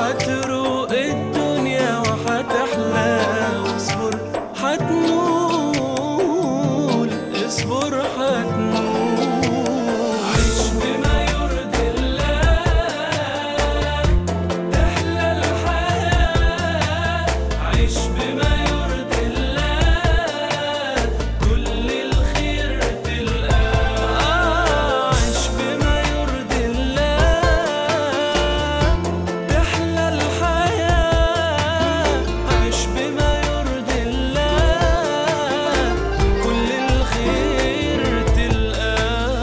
هتروق الدنيا وهتحلى واصبر هتنول اصبر هتنول عيش بما يرضي الله تحلى الحياة عيش بما يرضي الله كل الخير تلقاه عيش بما يرضي الله تحلى الحياة عيش بما يرضي الله كل الخير تلقاه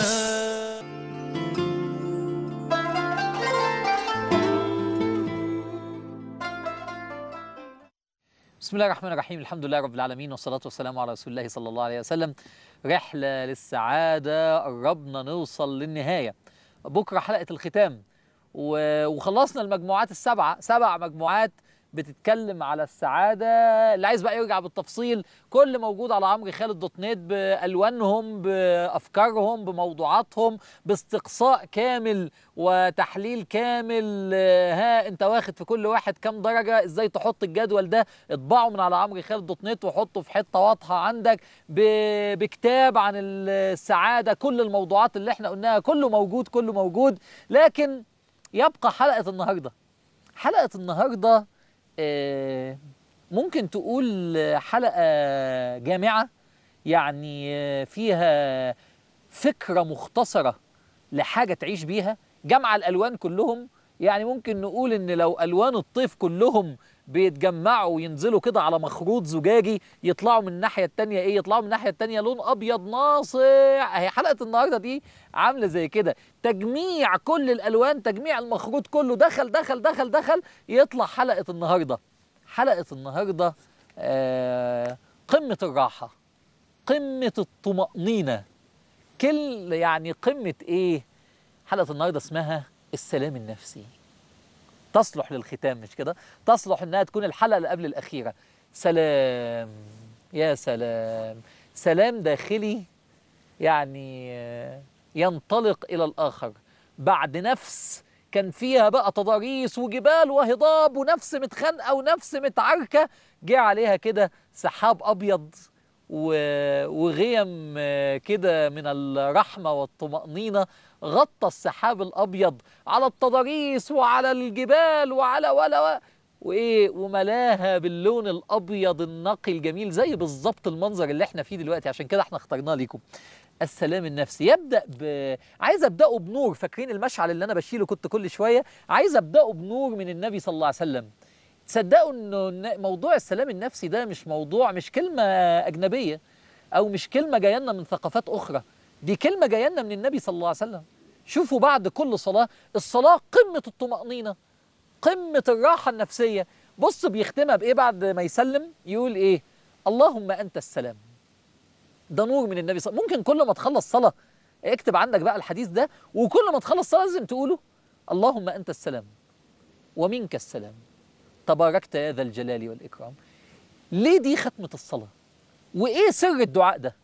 بسم الله الرحمن الرحيم الحمد لله رب العالمين والصلاة والسلام على رسول الله صلى الله عليه وسلم رحلة للسعادة قربنا نوصل للنهاية بكرة حلقة الختام و- وخلصنا المجموعات السبعة سبع مجموعات بتتكلم على السعادة اللي عايز بقى يرجع بالتفصيل كل موجود على عمرو خالد دوت نت بألوانهم بأفكارهم بموضوعاتهم باستقصاء كامل وتحليل كامل آه، ها انت واخد في كل واحد كام درجة ازاي تحط الجدول ده اطبعه من على عمرو خالد دوت نت وحطه في حتة واضحة عندك ب- بكتاب عن السعادة كل الموضوعات اللي احنا قلناها كله موجود كله موجود لكن يبقى حلقة النهاردة حلقة النهاردة آه، ممكن تقول حلقة جامعة يعني آه، فيها فكرة مختصرة لحاجة تعيش بيها جمع الألوان كلهم يعني ممكن نقول إن لو ألوان الطيف كلهم بيتجمعوا وينزلوا كده على مخروط زجاجي يطلعوا من الناحية التانية إيه يطلعوا من الناحية التانية لون أبيض ناصع أهي حلقة النهاردة دي عاملة زي كده تجميع كل الألوان تجميع المخروط كله دخل دخل دخل دخل يطلع حلقة النهاردة حلقة النهاردة آه قمة الراحة قمة الطمأنينة كل يعني قمة ايه حلقة النهاردة اسمها السلام النفسي تصلح للختام مش كده تصلح انها تكون الحلقة اللي قبل الأخيرة سلام يا سلام سلام داخلي يعني آه، ينطلق إلى الآخر بعد نفس كان فيها بقى تضاريس وجبال وهضاب ونفس متخانقة ونفس متعاركة جه عليها كده سحاب أبيض و- وغيم آه، كده من الرحمة والطمأنينة غطى السحاب الأبيض على التضاريس وعلى الجبال وعلى ولا و- وايه وملاها باللون الابيض النقي الجميل زي بالظبط المنظر اللي احنا فيه دلوقتي عشان كده احنا اخترناه ليكم السلام النفسي يبدا ب عايز ابداه بنور فاكرين المشعل اللي انا بشيله كنت كل شويه عايز ابداه بنور من النبي صلى الله عليه وسلم تصدقوا انه الن- موضوع السلام النفسي ده مش موضوع مش كلمه اجنبيه او مش كلمه جايه لنا من ثقافات اخرى دي كلمه جايه لنا من النبي صلى الله عليه وسلم شوفوا بعد كل صلاه الصلاه قمه الطمانينه قمة الراحة النفسية بص بيختمها بإيه بعد ما يسلم يقول إيه اللهم أنت السلام ده نور من النبي صلى الله عليه وسلم ممكن كل ما تخلص صلاة اكتب عندك بقى الحديث ده وكل ما تخلص صلاة لازم تقوله اللهم أنت السلام ومنك السلام تباركت يا ذا الجلال والإكرام ليه دي ختمة الصلاة وإيه سر الدعاء ده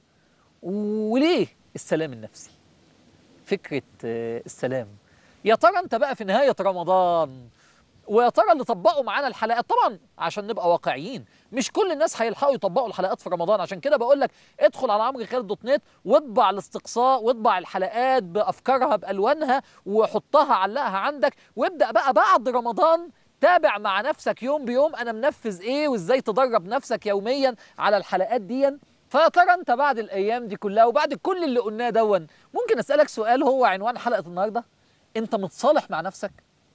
وليه السلام النفسي فكرة آه، السلام يا ترى انت بقى في نهاية رمضان ويا ترى اللي طبقوا معانا الحلقات طبعا عشان نبقى واقعيين مش كل الناس هيلحقوا يطبقوا الحلقات في رمضان عشان كده بقول لك ادخل على عمرو خالد دوت نت واطبع الاستقصاء واطبع الحلقات بافكارها بالوانها وحطها علقها عندك وابدا بقى بعد رمضان تابع مع نفسك يوم بيوم انا منفذ ايه وازاي تدرب نفسك يوميا على الحلقات دي فيا ترى انت بعد الايام دي كلها وبعد كل اللي قلناه دون ممكن اسالك سؤال هو عنوان حلقه النهارده انت متصالح مع نفسك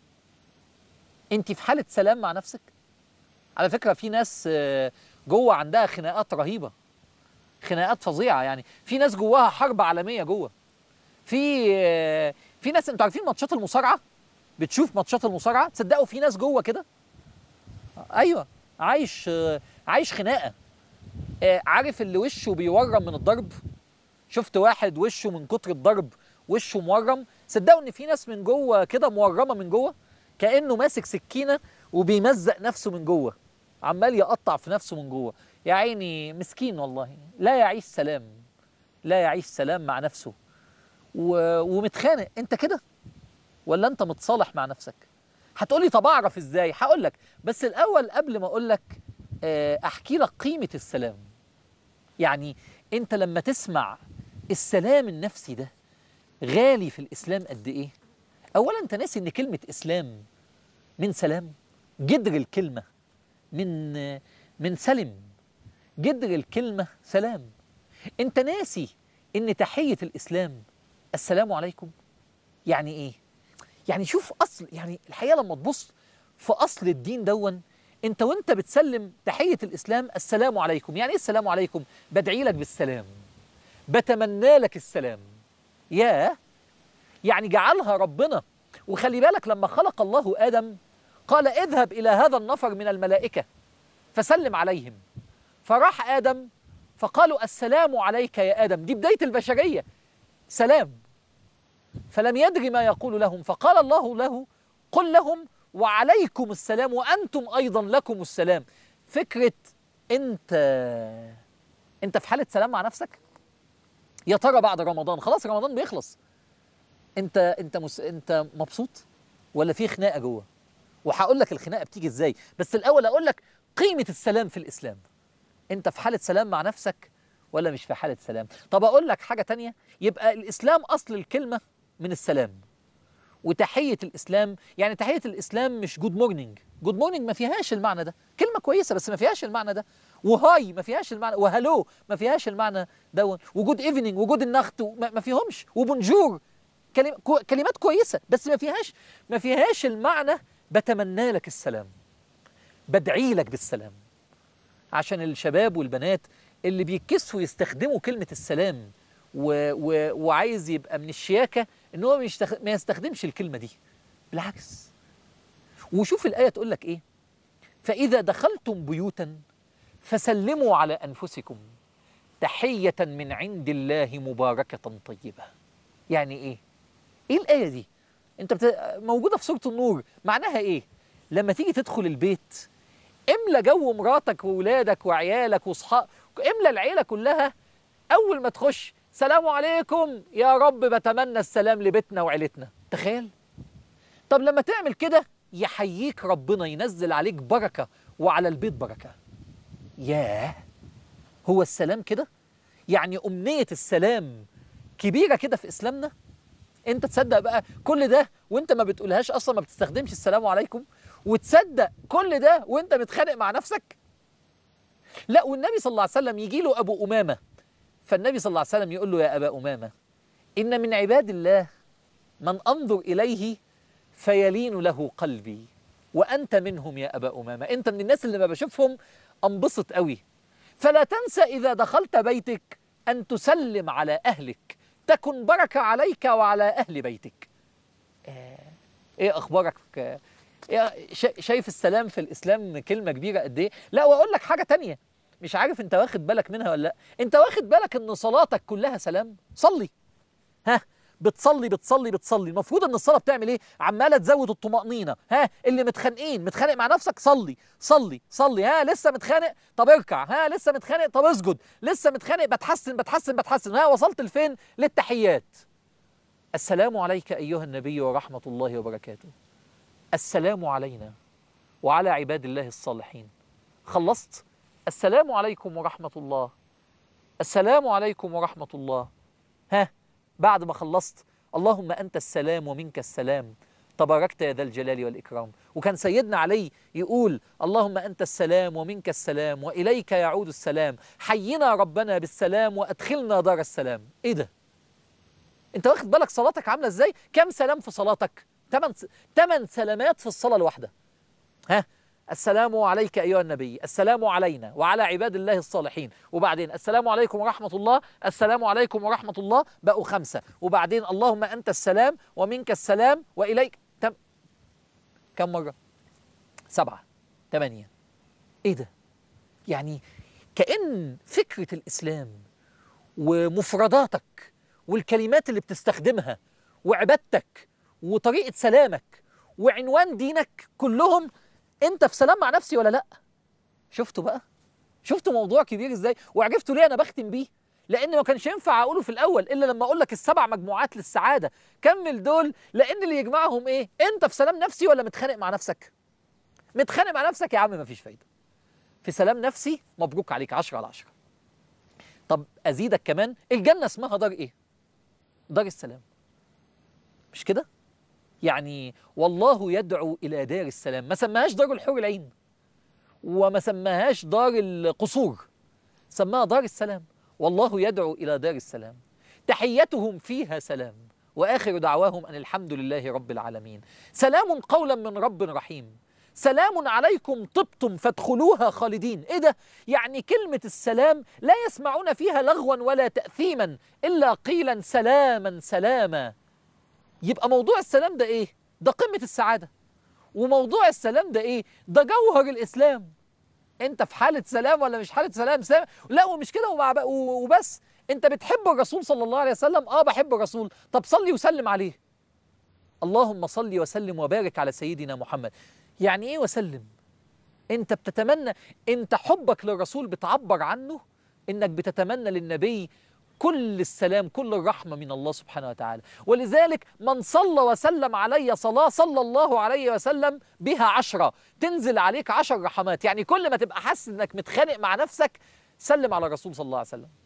انت في حاله سلام مع نفسك على فكره في ناس آه، جوه عندها خناقات رهيبه خناقات فظيعه يعني في ناس جواها حرب عالميه جوه في آه، في ناس انتوا عارفين ماتشات المصارعه بتشوف ماتشات المصارعه تصدقوا في ناس جوه كده ايوه عايش آه، عايش خناقه آه، عارف اللي وشه بيورم من الضرب شفت واحد وشه من كتر الضرب وشه مورم صدقوا ان في ناس من جوه كده مورمه من جوه كانه ماسك سكينه وبيمزق نفسه من جوه عمال يقطع في نفسه من جوه يا عيني مسكين والله لا يعيش سلام لا يعيش سلام مع نفسه و... ومتخانق انت كده ولا انت متصالح مع نفسك هتقولي طب اعرف ازاي هقول لك بس الاول قبل ما اقول لك آه، احكي لك قيمه السلام يعني انت لما تسمع السلام النفسي ده غالي في الاسلام قد ايه اولا انت ناسي ان كلمه اسلام من سلام جذر الكلمه من آه، من سلم جذر الكلمه سلام انت ناسي ان تحيه الاسلام السلام عليكم يعني ايه يعني شوف اصل يعني الحقيقه لما تبص في اصل الدين دون انت وانت بتسلم تحيه الاسلام السلام عليكم يعني ايه السلام عليكم بدعي لك بالسلام بتمنى لك السلام يا يعني جعلها ربنا وخلي بالك لما خلق الله ادم قال اذهب الى هذا النفر من الملائكه فسلم عليهم فراح ادم فقالوا السلام عليك يا ادم دي بدايه البشريه سلام فلم يدر ما يقول لهم فقال الله له قل لهم وعليكم السلام وانتم ايضا لكم السلام فكره انت انت في حاله سلام مع نفسك يا ترى بعد رمضان خلاص رمضان بيخلص انت انت مس... انت مبسوط ولا في خناقه جوه وهقول لك الخناقه بتيجي ازاي بس الاول اقول لك قيمه السلام في الاسلام انت في حاله سلام مع نفسك ولا مش في حاله سلام طب اقول لك حاجه تانية يبقى الاسلام اصل الكلمه من السلام وتحيه الاسلام يعني تحيه الاسلام مش جود مورنينج جود مورنينج ما فيهاش المعنى ده كلمه كويسه بس ما فيهاش المعنى ده وهاي ما فيهاش المعنى وهلو ما فيهاش المعنى دون وجود ايفنينج وجود النخت ما ما فيهمش وبونجور كلم- كو- كلمات كويسه بس ما فيهاش ما فيهاش المعنى بتمنى لك السلام بدعي لك بالسلام عشان الشباب والبنات اللي بيتكسفوا يستخدموا كلمة السلام و... و... وعايز يبقى من الشياكة ان هو مش تخ... ما يستخدمش الكلمة دي بالعكس وشوف الآية تقول لك ايه فإذا دخلتم بيوتا فسلموا على أنفسكم تحية من عند الله مباركة طيبة يعني ايه ايه الآية دي انت بت... موجودة في سورة النور معناها ايه لما تيجي تدخل البيت املى جو مراتك وولادك وعيالك واصحاب املى العيله كلها اول ما تخش سلام عليكم يا رب بتمنى السلام لبيتنا وعيلتنا تخيل طب لما تعمل كده يحييك ربنا ينزل عليك بركه وعلى البيت بركه ياه هو السلام كده يعني امنيه السلام كبيره كده في اسلامنا انت تصدق بقى كل ده وانت ما بتقولهاش اصلا ما بتستخدمش السلام عليكم وتصدق كل ده وانت متخانق مع نفسك لا والنبي صلى الله عليه وسلم يجي له ابو امامه فالنبي صلى الله عليه وسلم يقول له يا ابا امامه ان من عباد الله من انظر اليه فيلين له قلبي وانت منهم يا ابا امامه انت من الناس اللي ما بشوفهم انبسط قوي فلا تنسى اذا دخلت بيتك ان تسلم على اهلك تكن بركه عليك وعلى اهل بيتك آه، ايه اخبارك آه، إيه شا- شايف السلام في الاسلام كلمه كبيره قد ايه لا واقول لك حاجه تانية مش عارف انت واخد بالك منها ولا لا انت واخد بالك ان صلاتك كلها سلام صلي ها بتصلي بتصلي بتصلي المفروض ان الصلاه بتعمل ايه عماله تزود الطمانينه ها اللي متخانقين متخانق مع نفسك صلي صلي صلي ها لسه متخانق طب اركع ها لسه متخانق طب اسجد لسه متخانق بتحسن بتحسن بتحسن ها وصلت لفين للتحيات السلام عليك ايها النبي ورحمه الله وبركاته السلام علينا وعلى عباد الله الصالحين خلصت السلام عليكم ورحمة الله السلام عليكم ورحمة الله ها بعد ما خلصت اللهم أنت السلام ومنك السلام تباركت يا ذا الجلال والإكرام وكان سيدنا علي يقول اللهم أنت السلام ومنك السلام وإليك يعود السلام حينا ربنا بالسلام وأدخلنا دار السلام إيه ده انت واخد بالك صلاتك عامله ازاي كم سلام في صلاتك ثمان ثمان سلامات في الصلاه الواحده ها السلام عليك ايها النبي السلام علينا وعلى عباد الله الصالحين وبعدين السلام عليكم ورحمه الله السلام عليكم ورحمه الله بقوا خمسه وبعدين اللهم انت السلام ومنك السلام واليك تم كم مره سبعه ثمانيه ايه ده يعني كأن فكرة الإسلام ومفرداتك والكلمات اللي بتستخدمها وعبادتك وطريقة سلامك وعنوان دينك كلهم انت في سلام مع نفسي ولا لا شفتوا بقى شفتوا موضوع كبير ازاي وعرفتوا ليه انا بختم بيه لان ما كانش ينفع اقوله في الاول الا لما اقول لك السبع مجموعات للسعاده كمل دول لان اللي يجمعهم ايه انت في سلام نفسي ولا متخانق مع نفسك متخانق مع نفسك يا عم مفيش فايده في سلام نفسي مبروك عليك 10 على 10 طب ازيدك كمان الجنه اسمها دار ايه دار السلام مش كده يعني والله يدعو الى دار السلام ما سماهاش دار الحور العين وما سماهاش دار القصور سماها دار السلام والله يدعو الى دار السلام تحيتهم فيها سلام واخر دعواهم ان الحمد لله رب العالمين سلام قولا من رب رحيم سلام عليكم طبتم فادخلوها خالدين ايه ده يعني كلمه السلام لا يسمعون فيها لغوا ولا تاثيما الا قيلا سلاما سلاما يبقى موضوع السلام ده ايه ده قمه السعاده وموضوع السلام ده ايه ده جوهر الاسلام انت في حاله سلام ولا مش حاله سلام, سلام. لا ومش كده ومع ب- وبس انت بتحب الرسول صلى الله عليه وسلم اه بحب الرسول طب صلي وسلم عليه اللهم صل وسلم وبارك على سيدنا محمد يعني ايه وسلم انت بتتمنى انت حبك للرسول بتعبر عنه انك بتتمنى للنبي كل السلام كل الرحمة من الله سبحانه وتعالى ولذلك من صلى وسلم علي صلاة صلى الله عليه وسلم بها عشرة تنزل عليك عشر رحمات يعني كل ما تبقى حاسس انك متخانق مع نفسك سلم على الرسول صلى الله عليه وسلم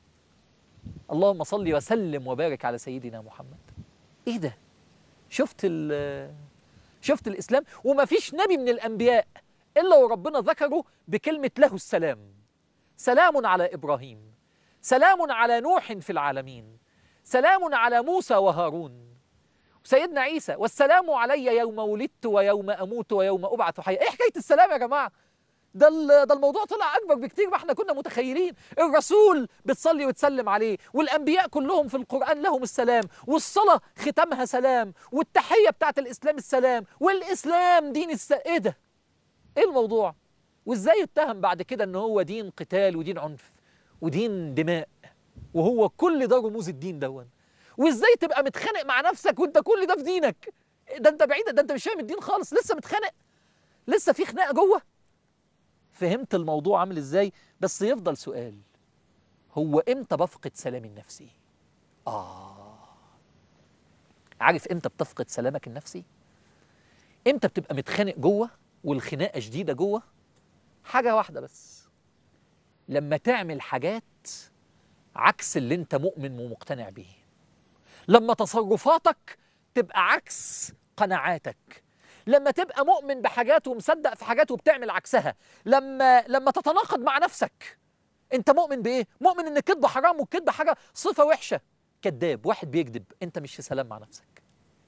اللهم صل وسلم وبارك على سيدنا محمد ايه ده شفت ال شفت الاسلام وما فيش نبي من الانبياء الا وربنا ذكره بكلمه له السلام سلام على ابراهيم سلام على نوح في العالمين سلام على موسى وهارون سيدنا عيسى والسلام علي يوم ولدت ويوم اموت ويوم ابعث حيا ايه حكايه السلام يا جماعه ده ال- ده الموضوع طلع اكبر بكتير ما احنا كنا متخيلين الرسول بتصلي وتسلم عليه والانبياء كلهم في القران لهم السلام والصلاه ختامها سلام والتحيه بتاعت الاسلام السلام والاسلام دين الس... ايه ده ايه الموضوع وازاي يتهم بعد كده ان هو دين قتال ودين عنف ودين دماء وهو كل ده رموز الدين دون وازاي تبقى متخانق مع نفسك وانت كل ده في دينك ده انت بعيد ده انت مش فاهم الدين خالص لسه متخانق لسه في خناقه جوه فهمت الموضوع عامل ازاي بس يفضل سؤال هو امتى بفقد سلامي النفسي اه عارف امتى بتفقد سلامك النفسي امتى بتبقى متخانق جوه والخناقه شديده جوه حاجه واحده بس لما تعمل حاجات عكس اللي انت مؤمن ومقتنع بيه لما تصرفاتك تبقى عكس قناعاتك لما تبقى مؤمن بحاجات ومصدق في حاجات وبتعمل عكسها لما لما تتناقض مع نفسك انت مؤمن بايه مؤمن ان الكذب حرام والكذب حاجه صفه وحشه كذاب واحد بيكذب انت مش في سلام مع نفسك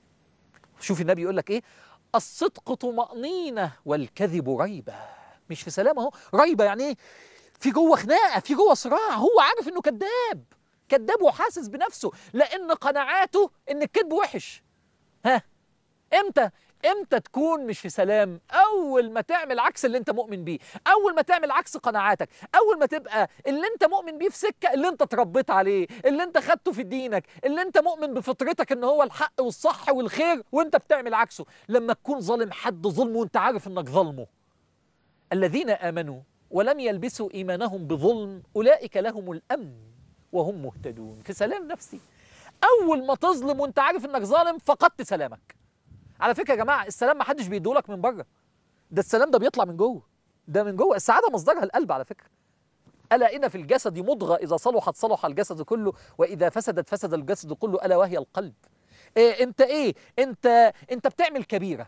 شوف النبي يقول لك ايه الصدق طمأنينة والكذب ريبة مش في سلام اهو ريبة يعني ايه في جوه خناقة في جوه صراع هو عارف انه كذاب كذاب وحاسس بنفسه لان قناعاته ان الكذب وحش ها امتى امتى تكون مش في سلام اول ما تعمل عكس اللي انت مؤمن بيه اول ما تعمل عكس قناعاتك اول ما تبقى اللي انت مؤمن بيه في سكه اللي انت اتربيت عليه اللي انت خدته في دينك اللي انت مؤمن بفطرتك ان هو الحق والصح والخير وانت بتعمل عكسه لما تكون ظالم حد ظلم وانت عارف انك ظلمه الذين امنوا ولم يلبسوا ايمانهم بظلم اولئك لهم الامن وهم مهتدون في سلام نفسي اول ما تظلم وانت عارف انك ظالم فقدت سلامك على فكره يا جماعه السلام ما حدش بيدولك من بره ده السلام ده بيطلع من جوه ده من جوه السعاده مصدرها القلب على فكره الا ان في الجسد مضغه اذا صلحت صلح الجسد كله واذا فسدت فسد الجسد كله الا وهي القلب إيه انت ايه انت انت بتعمل كبيره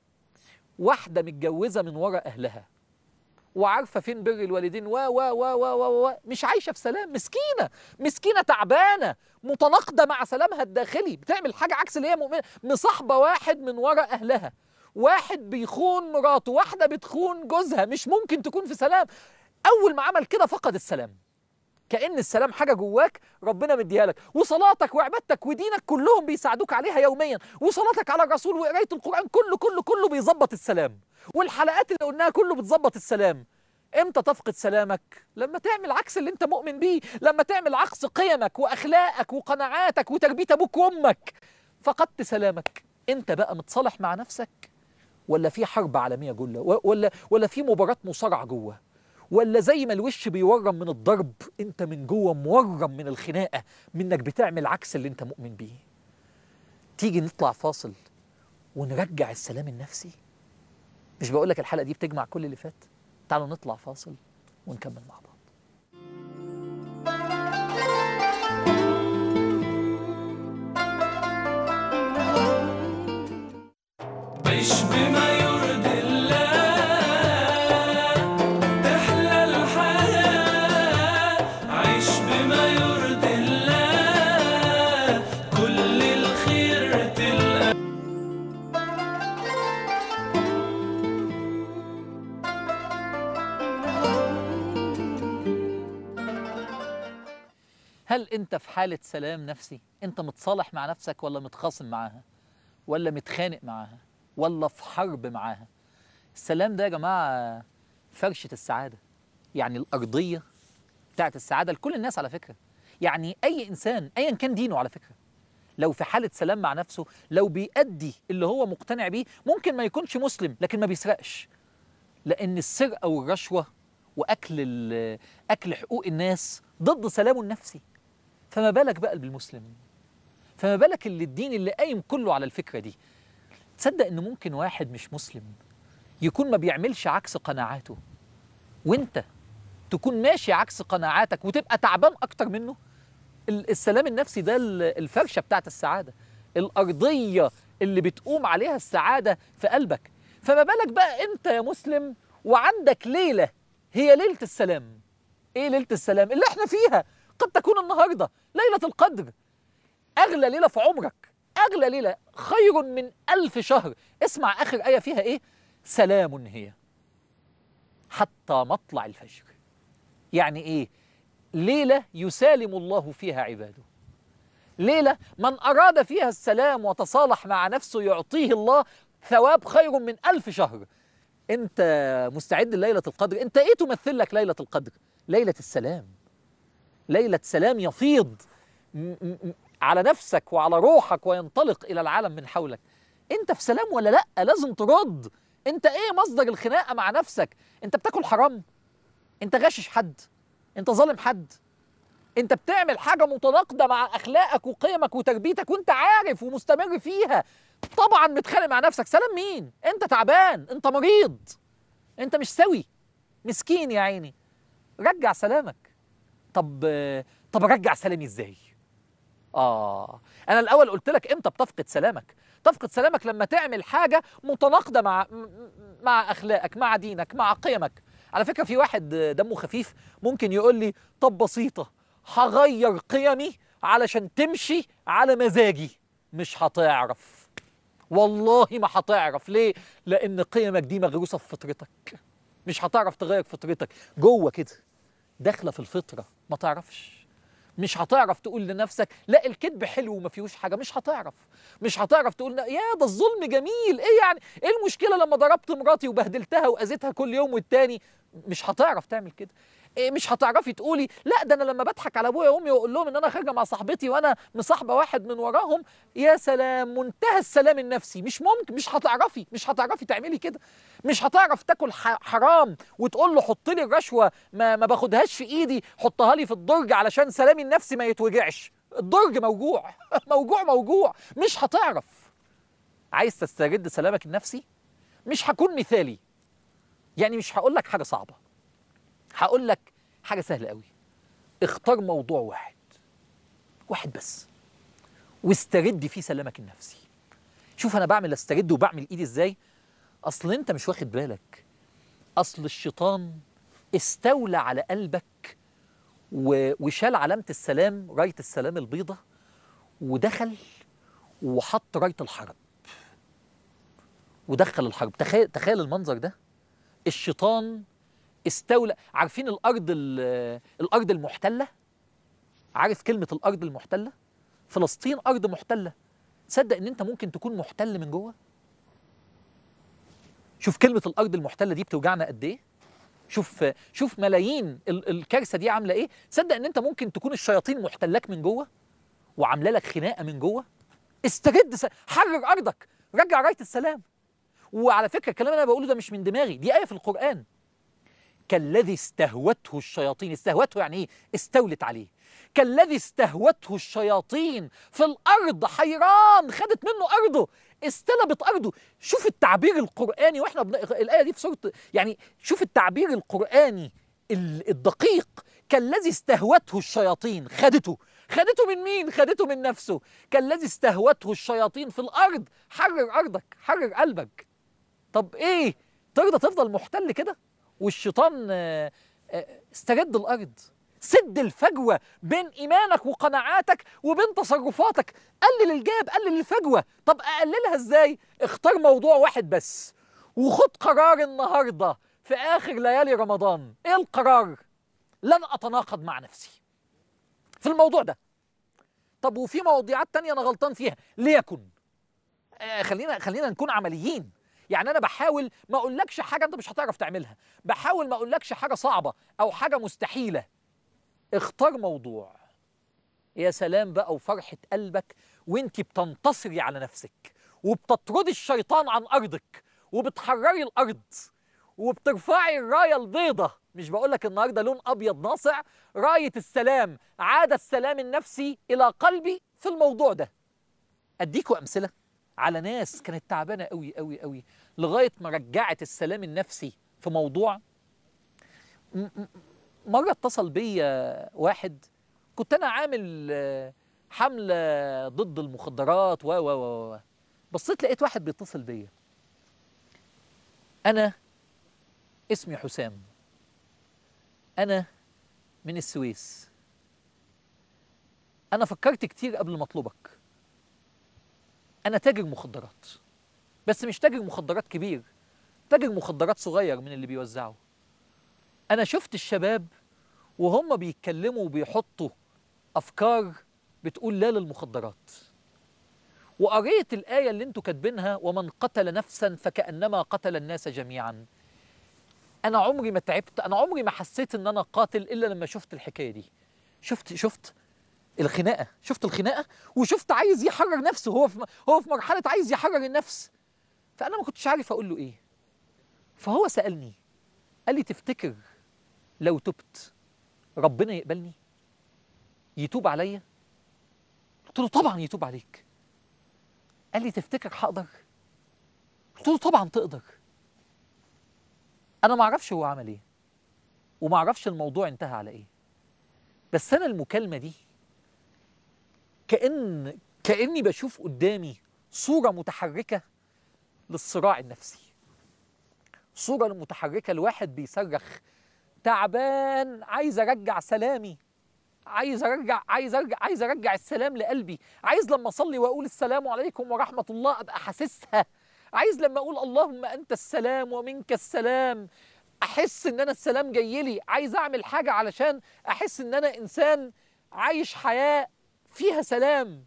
واحده متجوزه من ورا اهلها وعارفه فين بر الوالدين و و و و و و مش عايشه في سلام مسكينه مسكينه تعبانه متناقضه مع سلامها الداخلي بتعمل حاجه عكس اللي هي مؤمنه مصاحبه واحد من ورا اهلها واحد بيخون مراته واحده بتخون جوزها مش ممكن تكون في سلام اول ما عمل كده فقد السلام كأن السلام حاجة جواك ربنا مديها لك وصلاتك وعبادتك ودينك كلهم بيساعدوك عليها يوميا وصلاتك على الرسول وقراية القرآن كله كله كله بيظبط السلام والحلقات اللي قلناها كله بتظبط السلام امتى تفقد سلامك لما تعمل عكس اللي انت مؤمن بيه لما تعمل عكس قيمك واخلاقك وقناعاتك وتربيه ابوك وامك فقدت سلامك انت بقى متصالح مع نفسك ولا في حرب عالميه جوه ولا ولا في مباراه مصارعه جوه ولا زي ما الوش بيورم من الضرب انت من جوه مورم من الخناقه منك بتعمل عكس اللي انت مؤمن بيه تيجي نطلع فاصل ونرجع السلام النفسي مش بقول لك الحلقه دي بتجمع كل اللي فات تعالوا نطلع فاصل ونكمل مع بعض عيش بما يرضي الله تحلى الحياة عيش بما يرضي الله كل الخير تلقى هل انت في حاله سلام نفسي انت متصالح مع نفسك ولا متخاصم معاها ولا متخانق معاها ولا في حرب معاها السلام ده يا جماعه فرشه السعاده يعني الارضيه بتاعت السعاده لكل الناس على فكره يعني اي انسان ايا كان دينه على فكره لو في حاله سلام مع نفسه لو بيأدي اللي هو مقتنع بيه ممكن ما يكونش مسلم لكن ما بيسرقش لان السرقه والرشوه واكل ال- اكل حقوق الناس ضد سلامه النفسي فما بالك بقى بالمسلم فما بالك اللي الدين اللي قايم كله على الفكره دي تصدق ان ممكن واحد مش مسلم يكون ما بيعملش عكس قناعاته وانت تكون ماشي عكس قناعاتك وتبقى تعبان اكتر منه ال- السلام النفسي ده ال- الفرشه بتاعت السعاده الارضيه اللي بتقوم عليها السعاده في قلبك فما بالك بقى انت يا مسلم وعندك ليله هي ليله السلام ايه ليله السلام اللي احنا فيها قد تكون النهارده ليله القدر اغلى ليله في عمرك اغلى ليله خير من الف شهر اسمع اخر ايه فيها ايه سلام هي حتى مطلع الفجر يعني ايه ليله يسالم الله فيها عباده ليله من اراد فيها السلام وتصالح مع نفسه يعطيه الله ثواب خير من الف شهر انت مستعد لليله القدر انت ايه تمثل لك ليله القدر ليله السلام ليله سلام يفيض م- م- م- على نفسك وعلى روحك وينطلق الى العالم من حولك انت في سلام ولا لا لازم ترد انت ايه مصدر الخناقه مع نفسك انت بتاكل حرام انت غاشش حد انت ظالم حد انت بتعمل حاجه متناقضه مع اخلاقك وقيمك وتربيتك وانت عارف ومستمر فيها طبعا متخانق مع نفسك سلام مين انت تعبان انت مريض انت مش سوي مسكين يا عيني رجع سلامك طب طب ارجع سلامي ازاي اه انا الاول قلت لك امتى بتفقد سلامك تفقد سلامك لما تعمل حاجه متناقضه مع م- م- مع اخلاقك مع دينك مع قيمك على فكره في واحد دمه خفيف ممكن يقول لي طب بسيطه هغير قيمي علشان تمشي على مزاجي مش هتعرف والله ما هتعرف ليه لان قيمك دي مغروسه في فطرتك مش هتعرف تغير فطرتك جوه كده داخله في الفطره ما تعرفش مش هتعرف تقول لنفسك لا الكذب حلو وما فيهوش حاجه مش هتعرف مش هتعرف تقول يا ده الظلم جميل ايه يعني ايه المشكله لما ضربت مراتي وبهدلتها واذيتها كل يوم والتاني مش هتعرف تعمل كده إيه مش هتعرفي تقولي لا ده انا لما بضحك على ابويا وامي واقول لهم ان انا خارجه مع صاحبتي وانا مصاحبه واحد من وراهم يا سلام منتهى السلام النفسي مش ممكن مش هتعرفي مش هتعرفي تعملي كده مش هتعرف تاكل ح- حرام وتقول له حط لي الرشوه ما ما باخدهاش في ايدي حطها لي في الدرج علشان سلامي النفسي ما يتوجعش الدرج موجوع موجوع موجوع مش هتعرف عايز تسترد سلامك النفسي مش هكون مثالي يعني مش هقول لك حاجه صعبه هقول لك حاجه سهله قوي اختار موضوع واحد واحد بس واسترد فيه سلامك النفسي شوف انا بعمل استرد وبعمل ايدي ازاي اصل انت مش واخد بالك اصل الشيطان استولى على قلبك و- وشال علامه السلام رايه السلام البيضة ودخل وحط رايه الحرب ودخل الحرب تخيل تخيل المنظر ده الشيطان استولى عارفين الارض ال- الارض المحتله عارف كلمه الارض المحتله فلسطين ارض محتله تصدق ان انت ممكن تكون محتل من جوه شوف كلمه الارض المحتله دي بتوجعنا قد ايه شوف شوف ملايين ال- الكارثه دي عامله ايه صدق ان انت ممكن تكون الشياطين محتلاك من جوه وعامله لك خناقه من جوه استرد س... حرر ارضك رجع رايه السلام وعلى فكره الكلام اللي انا بقوله ده مش من دماغي دي ايه في القران كالذي استهوته الشياطين استهوته يعني ايه استولت عليه كالذي استهوته الشياطين في الارض حيران خدت منه ارضه استلبت ارضه شوف التعبير القراني واحنا بن... الايه دي في سوره يعني شوف التعبير القراني ال- الدقيق كالذي استهوته الشياطين خدته خدته من مين خدته من نفسه كالذي استهوته الشياطين في الارض حرر ارضك حرر قلبك طب ايه ترضى تفضل محتل كده والشيطان آه، آه، استرد الارض سد الفجوه بين ايمانك وقناعاتك وبين تصرفاتك قلل الجاب قلل الفجوه طب اقللها ازاي اختار موضوع واحد بس وخد قرار النهارده في اخر ليالي رمضان ايه القرار لن اتناقض مع نفسي في الموضوع ده طب وفي مواضيعات تانية انا غلطان فيها ليكن آه خلينا خلينا نكون عمليين يعني انا بحاول ما اقولكش حاجه انت مش هتعرف تعملها بحاول ما اقولكش حاجه صعبه او حاجه مستحيله اختار موضوع يا سلام بقى وفرحه قلبك وانت بتنتصري على نفسك وبتطردي الشيطان عن ارضك وبتحرري الارض وبترفعي الرايه البيضة مش بقول لك النهارده لون ابيض ناصع رايه السلام عاد السلام النفسي الى قلبي في الموضوع ده اديكوا امثله على ناس كانت تعبانه قوي قوي قوي لغايه ما رجعت السلام النفسي في موضوع م- م- مره اتصل بيا واحد كنت انا عامل آه، حمله ضد المخدرات و و و و بصيت لقيت واحد بيتصل بيا انا اسمي حسام انا من السويس انا فكرت كتير قبل ما اطلبك انا تاجر مخدرات بس مش تاجر مخدرات كبير تاجر مخدرات صغير من اللي بيوزعه انا شفت الشباب وهم بيتكلموا وبيحطوا افكار بتقول لا للمخدرات وقريت الايه اللي انتوا كاتبينها ومن قتل نفسا فكانما قتل الناس جميعا انا عمري ما تعبت انا عمري ما حسيت ان انا قاتل الا لما شفت الحكايه دي شفت شفت الخناقه شفت الخناقه وشفت عايز يحرر نفسه هو في هو في مرحله عايز يحرر النفس فانا ما كنتش عارف اقول له ايه فهو سالني قال لي تفتكر لو تبت ربنا يقبلني يتوب عليا قلت له طبعا يتوب عليك قال لي تفتكر هقدر قلت له طبعا تقدر انا ما اعرفش هو عمل ايه وما اعرفش الموضوع انتهى على ايه بس انا المكالمه دي كان كاني بشوف قدامي صوره متحركه للصراع النفسي صوره متحركه لواحد بيصرخ تعبان عايز ارجع سلامي عايز ارجع عايز ارجع عايز ارجع السلام لقلبي عايز لما اصلي واقول السلام عليكم ورحمه الله ابقى حاسسها عايز لما اقول اللهم انت السلام ومنك السلام احس ان انا السلام جاي لي عايز اعمل حاجه علشان احس ان انا انسان عايش حياه فيها سلام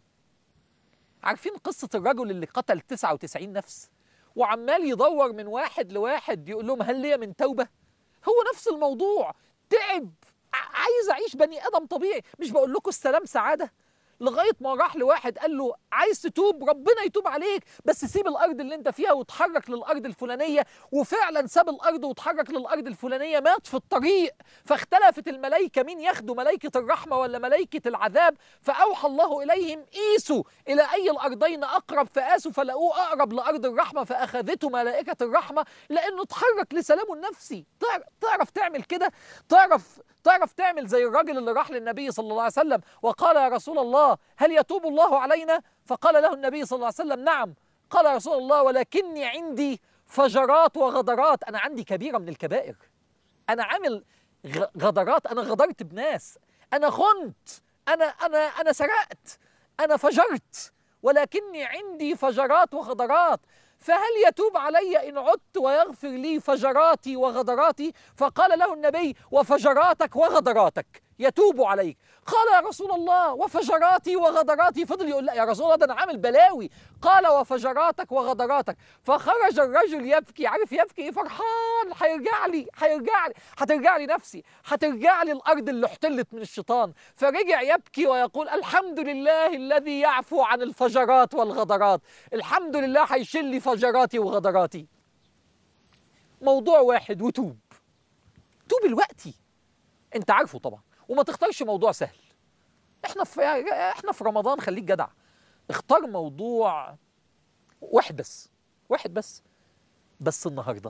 عارفين قصه الرجل اللي قتل 99 نفس وعمال يدور من واحد لواحد يقول لهم هل لي من توبه هو نفس الموضوع تعب ع- عايز اعيش بني ادم طبيعي مش بقول لكم السلام سعاده لغايه ما راح لواحد قال له عايز تتوب ربنا يتوب عليك بس سيب الارض اللي انت فيها وتحرك للارض الفلانيه وفعلا ساب الارض وتحرك للارض الفلانيه مات في الطريق فاختلفت الملائكه مين ياخدوا ملائكه الرحمه ولا ملائكه العذاب فاوحى الله اليهم قيسوا الى اي الارضين اقرب فقاسوا فلقوه اقرب لارض الرحمه فاخذته ملائكه الرحمه لانه اتحرك لسلامه النفسي تعرف, تعرف تعمل كده تعرف تعرف تعمل زي الراجل اللي راح للنبي صلى الله عليه وسلم وقال يا رسول الله هل يتوب الله علينا فقال له النبي صلى الله عليه وسلم نعم قال يا رسول الله ولكني عندي فجرات وغدرات انا عندي كبيره من الكبائر انا عامل غ- غدرات انا غدرت بناس انا خنت انا انا انا سرقت انا فجرت ولكني عندي فجرات وغدرات فهل يتوب علي ان عدت ويغفر لي فجراتي وغدراتي فقال له النبي وفجراتك وغدراتك يتوب عليك قال يا رسول الله وفجراتي وغدراتي فضل يقول لا يا رسول الله ده انا عامل بلاوي قال وفجراتك وغدراتك فخرج الرجل يبكي عارف يبكي ايه فرحان هيرجع لي هيرجع لي هترجع لي نفسي هترجع لي الارض اللي احتلت من الشيطان فرجع يبكي ويقول الحمد لله الذي يعفو عن الفجرات والغدرات الحمد لله هيشيل لي فجراتي وغدراتي موضوع واحد وتوب توب دلوقتي انت عارفه طبعا وما تختارش موضوع سهل احنا في احنا في رمضان خليك جدع اختار موضوع واحد بس واحد بس بس النهارده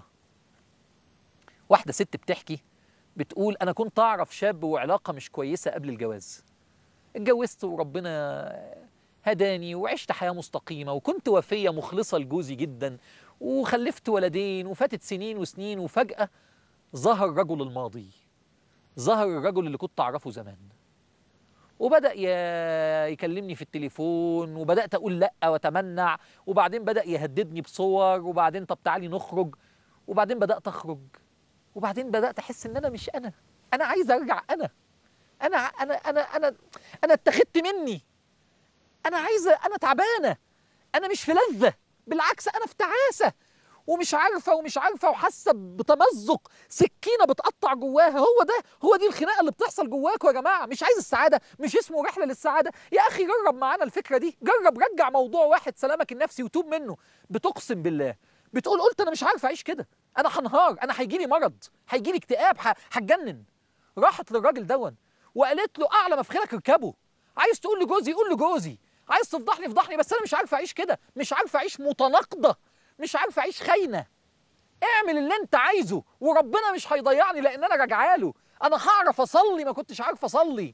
واحده ست بتحكي بتقول انا كنت اعرف شاب وعلاقه مش كويسه قبل الجواز اتجوزت وربنا هداني وعشت حياه مستقيمه وكنت وفيه مخلصه لجوزي جدا وخلفت ولدين وفاتت سنين وسنين وفجاه ظهر رجل الماضي ظهر الرجل اللي كنت اعرفه زمان وبدا ي- يكلمني في التليفون وبدات اقول لا واتمنع وبعدين بدا يهددني بصور وبعدين طب تعالي نخرج وبعدين بدات اخرج وبعدين بدات احس ان انا مش انا انا عايز ارجع انا انا انا انا انا انا اتخذت مني انا عايزه انا تعبانه انا مش في لذه بالعكس انا في تعاسه ومش عارفه ومش عارفه وحاسه بتمزق سكينه بتقطع جواها هو ده هو دي الخناقه اللي بتحصل جواكوا يا جماعه مش عايز السعاده مش اسمه رحله للسعاده يا اخي جرب معانا الفكره دي جرب رجع موضوع واحد سلامك النفسي وتوب منه بتقسم بالله بتقول قلت انا مش عارف اعيش كده انا هنهار انا هيجي لي مرض هيجي لي اكتئاب ه- هتجنن راحت للراجل دون وقالت له اعلى مفخرك اركبه عايز تقول لجوزي قول لجوزي عايز تفضحني فضحني بس انا مش عارف اعيش كده مش عارف اعيش متناقضه مش عارف اعيش خاينه اعمل اللي انت عايزه وربنا مش هيضيعني لان انا راجعه له انا هعرف اصلي ما كنتش عارف اصلي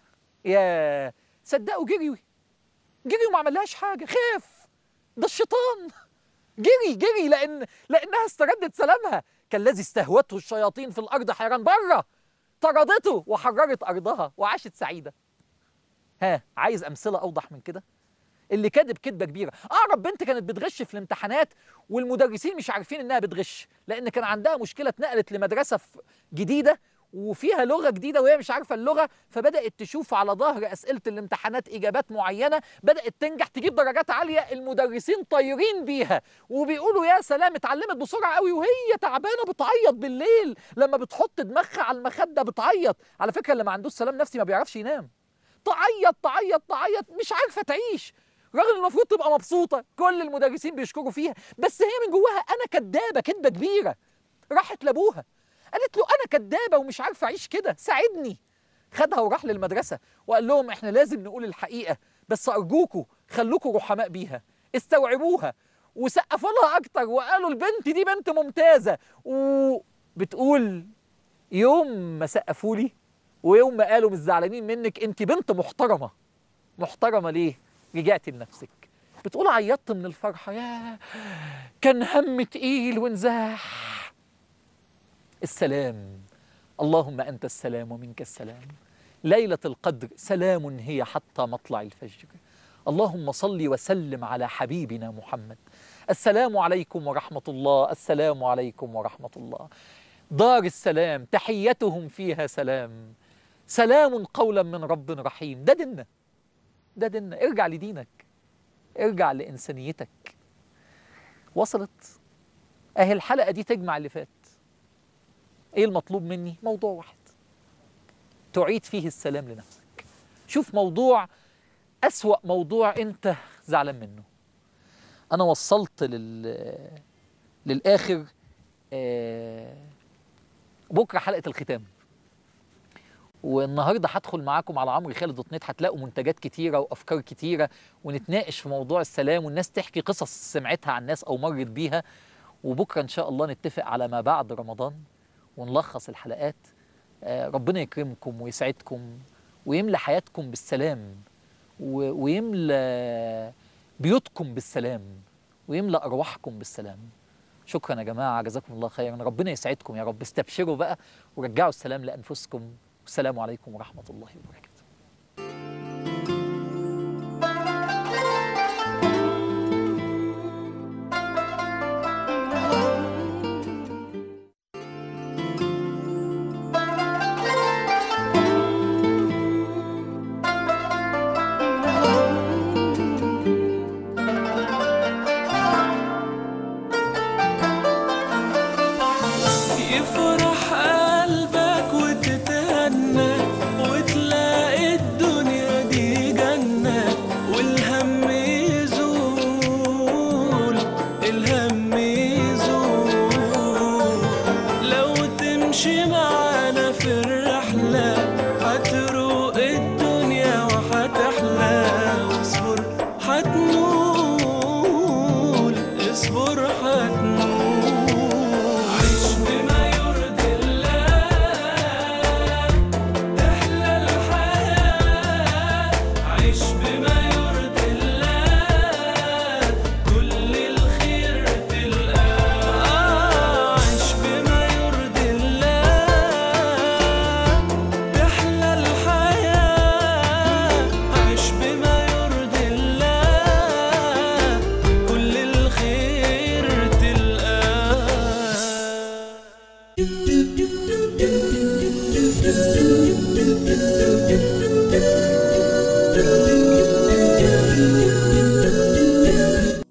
يا صدقوا جري جري وما عملهاش حاجه خاف ده الشيطان جري جري لان لانها استردت سلامها كالذي استهوته الشياطين في الارض حيران بره طردته وحررت ارضها وعاشت سعيده ها عايز امثله اوضح من كده اللي كذب كذبه كبيره اعرف بنت كانت بتغش في الامتحانات والمدرسين مش عارفين انها بتغش لان كان عندها مشكله اتنقلت لمدرسه في- جديده وفيها لغه جديده وهي مش عارفه اللغه فبدات تشوف على ظهر اسئله الامتحانات اجابات معينه بدات تنجح تجيب درجات عاليه المدرسين طايرين بيها وبيقولوا يا سلام اتعلمت بسرعه قوي وهي تعبانه بتعيط بالليل لما بتحط دماغها على المخده بتعيط على فكره اللي ما عندوش سلام نفسي ما بيعرفش ينام تعيط تعيط تعيط مش عارفه تعيش رغم المفروض تبقى مبسوطه كل المدرسين بيشكروا فيها بس هي من جواها انا كدابه كدبه كبيره راحت لابوها قالت له انا كدابه ومش عارفه اعيش كده ساعدني خدها وراح للمدرسه وقال لهم احنا لازم نقول الحقيقه بس ارجوكوا خلوكوا رحماء بيها استوعبوها وسقفوا لها اكتر وقالوا البنت دي بنت ممتازه وبتقول يوم ما سقفوا لي ويوم ما قالوا مش زعلانين منك انت بنت محترمه محترمه ليه رجعتي لنفسك بتقول عيطت من الفرحه يا كان هم تقيل وانزاح السلام اللهم انت السلام ومنك السلام ليله القدر سلام هي حتى مطلع الفجر اللهم صل وسلم على حبيبنا محمد السلام عليكم ورحمه الله السلام عليكم ورحمه الله دار السلام تحيتهم فيها سلام سلام قولا من رب رحيم ده ديننا ده ديننا ارجع لدينك ارجع لإنسانيتك وصلت اهي الحلقة دي تجمع اللي فات ايه المطلوب مني موضوع واحد تعيد فيه السلام لنفسك شوف موضوع أسوأ موضوع انت زعلان منه انا وصلت لل للآخر آه، بكرة حلقة الختام والنهارده هدخل معاكم على عمرو خالد دوت نت هتلاقوا منتجات كتيره وافكار كتيره ونتناقش في موضوع السلام والناس تحكي قصص سمعتها عن الناس او مرت بيها وبكره ان شاء الله نتفق على ما بعد رمضان ونلخص الحلقات آه، ربنا يكرمكم ويسعدكم ويملى حياتكم بالسلام و- ويملى بيوتكم بالسلام ويملى ارواحكم بالسلام شكرا يا جماعه جزاكم الله خيرا ربنا يسعدكم يا رب استبشروا بقى ورجعوا السلام لانفسكم والسلام عليكم ورحمه الله وبركاته يفرح